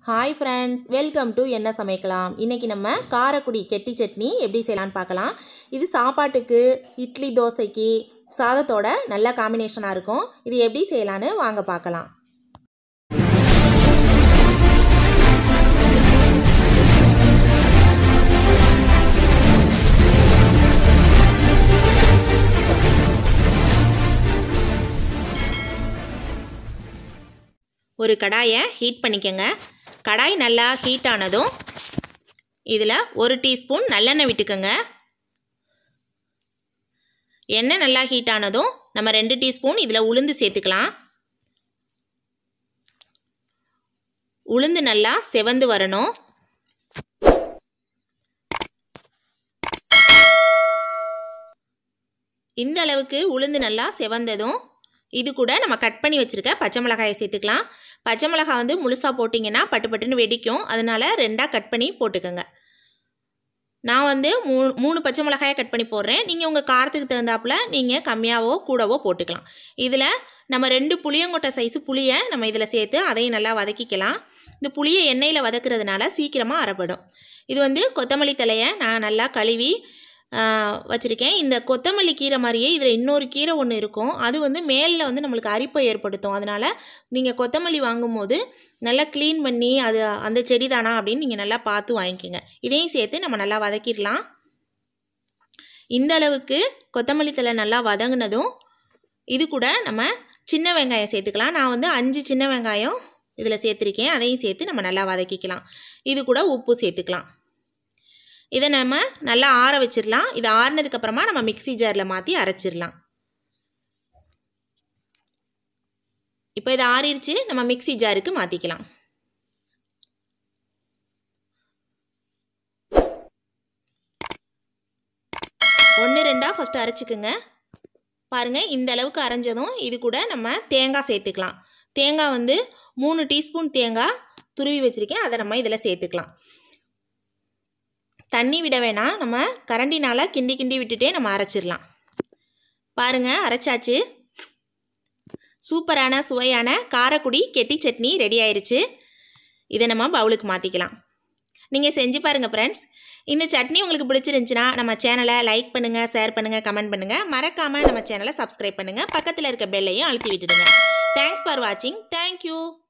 hi friends welcome to என்ன சமைக்கலாம் இன்றைக்கி நம்ம காரக்குடி கெட்டி சட்னி எப்படி செய்யலான்னு பார்க்கலாம் இது சாப்பாட்டுக்கு இட்லி தோசைக்கு சாதத்தோட நல்ல காம்பினேஷனாக இருக்கும் இது எப்படி செய்யலான்னு வாங்க பார்க்கலாம் ஒரு கடாயை ஹீட் பண்ணிக்கோங்க கடாய் நல்லா ஹீட் ஆனதும் இதில் ஒரு டீஸ்பூன் நல்லெண்ணெய் விட்டுக்கோங்க எண்ணெய் நல்லா ஹீட் ஆனதும் நம்ம ரெண்டு டீஸ்பூன் இதில் உளுந்து சேர்த்துக்கலாம் உளுந்து நல்லா செவந்து வரணும் இந்த அளவுக்கு உளுந்து நல்லா செவந்ததும் இது கூட நம்ம கட் பண்ணி வச்சுருக்க பச்சை மிளகாயை சேர்த்துக்கலாம் பச்சை மிளகாய் வந்து முழுசாக போட்டிங்கன்னா பட்டு பட்டுன்னு வெடிக்கும் அதனால் ரெண்டாக கட் பண்ணி போட்டுக்கோங்க நான் வந்து மூ மூணு பச்சை மிளகாயை கட் பண்ணி போடுறேன் நீங்கள் உங்கள் காரத்துக்கு தகுந்தாப்புல நீங்கள் கம்மியாகவோ கூடவோ போட்டுக்கலாம் இதில் நம்ம ரெண்டு புளியங்கொட்டை சைஸு புளியை நம்ம இதில் சேர்த்து அதையும் நல்லா வதக்கிக்கலாம் இந்த புளியை எண்ணெயில் வதக்குறதுனால சீக்கிரமாக அரைப்படும் இது வந்து கொத்தமல்லி தலையை நான் நல்லா கழுவி வச்சுருக்கேன் இந்த கொத்தமல்லி கீரை மாதிரியே இதில் இன்னொரு கீரை ஒன்று இருக்கும் அது வந்து மேலில் வந்து நம்மளுக்கு அரிப்பை ஏற்படுத்தும் அதனால் நீங்கள் கொத்தமல்லி வாங்கும்போது நல்லா க்ளீன் பண்ணி அது அந்த செடி தானா அப்படின்னு நீங்கள் நல்லா பார்த்து வாங்கிக்கோங்க இதையும் சேர்த்து நம்ம நல்லா வதக்கிடலாம் இந்த அளவுக்கு கொத்தமல்லி தலை நல்லா வதங்கினதும் இது கூட நம்ம சின்ன வெங்காயம் சேர்த்துக்கலாம் நான் வந்து அஞ்சு சின்ன வெங்காயம் இதில் சேர்த்துருக்கேன் அதையும் சேர்த்து நம்ம நல்லா வதக்கிக்கலாம் இது கூட உப்பு சேர்த்துக்கலாம் இதை நம்ம நல்லா ஆற வச்சிடலாம் இது ஆறினதுக்கப்புறமா நம்ம மிக்சி ஜாரில் மாற்றி அரைச்சிடலாம் இப்போ இது ஆறிடுச்சு நம்ம மிக்சி ஜாருக்கு மாற்றிக்கலாம் ஒன்று ரெண்டாக ஃபஸ்ட்டு அரைச்சிக்குங்க பாருங்கள் இந்த அளவுக்கு அரைஞ்சதும் இது கூட நம்ம தேங்காய் சேர்த்துக்கலாம் தேங்காய் வந்து மூணு டீஸ்பூன் தேங்காய் துருவி வச்சுருக்கேன் அதை நம்ம இதில் சேர்த்துக்கலாம் தண்ணி விட வேணாம் நம்ம கரண்டினால் கிண்டி கிண்டி விட்டுட்டே நம்ம அரைச்சிடலாம் பாருங்கள் அரைச்சாச்சு சூப்பரான சுவையான காரக்குடி கெட்டி சட்னி ரெடி ஆயிடுச்சு இதை நம்ம பவுலுக்கு மாற்றிக்கலாம் நீங்கள் செஞ்சு பாருங்கள் ஃப்ரெண்ட்ஸ் இந்த சட்னி உங்களுக்கு பிடிச்சிருந்துச்சின்னா நம்ம சேனலை லைக் பண்ணுங்கள் ஷேர் பண்ணுங்கள் கமெண்ட் பண்ணுங்கள் மறக்காமல் நம்ம சேனலை சப்ஸ்கிரைப் பண்ணுங்கள் பக்கத்தில் இருக்க பெல்லையும் அழுத்தி விட்டுடுங்க தேங்க்ஸ் ஃபார் வாட்சிங் தேங்க்யூ